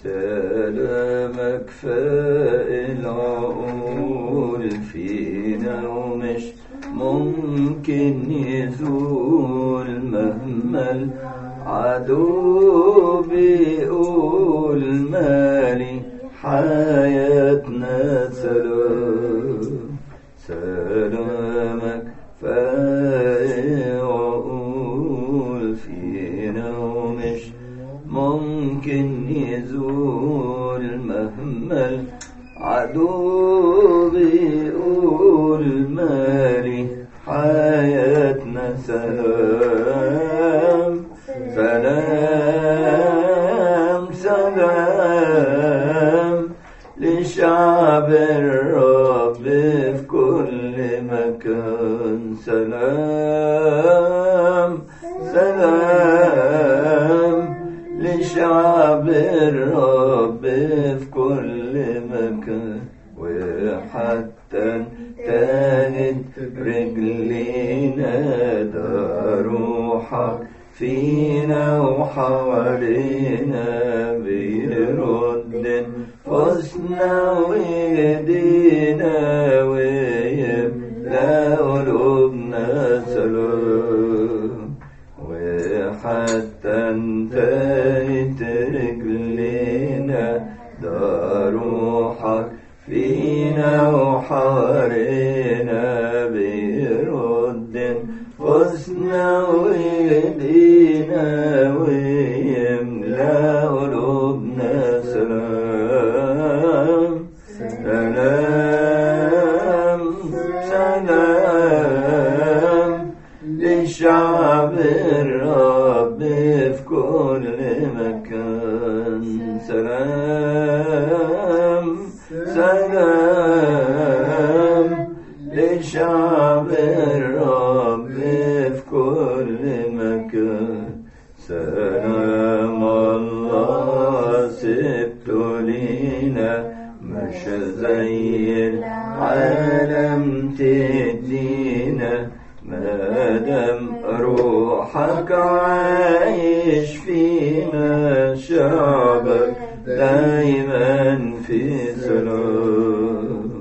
سلامك فائل عقول فينا ومش ممكن يزول مهما العدو بيقول مالي حياتنا سلام سلامك فائق عقول فينا ومش ممكن يزول مهما العدو بيقول مالي حياتنا سلام سلام سلام لشعب الرب في كل مكان سلام سلام لشعب الرب في كل مكان وحتى انتهت رجلينا ده روحك فينا وحوالينا بيرد نفوسنا وايدينا ويملا قلوبنا سلام وحتى انتهت رجلينا ده روحك فينا وحوالينا بيرد نفوسنا وايدينا ويملا قلوبنا سلام سلام سلام لشعب الرب في كل مكان سلام سلام لشعب الرب في كل مكان سلام الله سبت لينا مش زي العالم تدينا مادام روحك عايش فينا شعبك دايما في سلام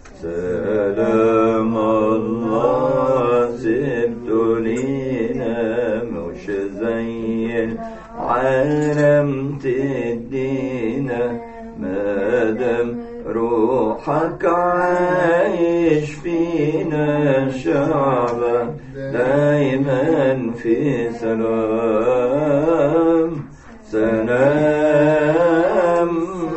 سلام الله سبت لينا مش زي العالم تدينا مادام روحك عايش فينا شعبك دايما في سلام سلام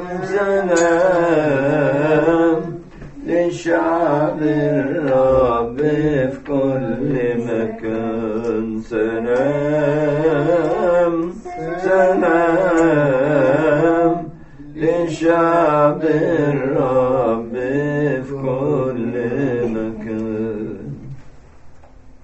سلام لشعب الرب في كل مكان سلام سلام لشعب الرب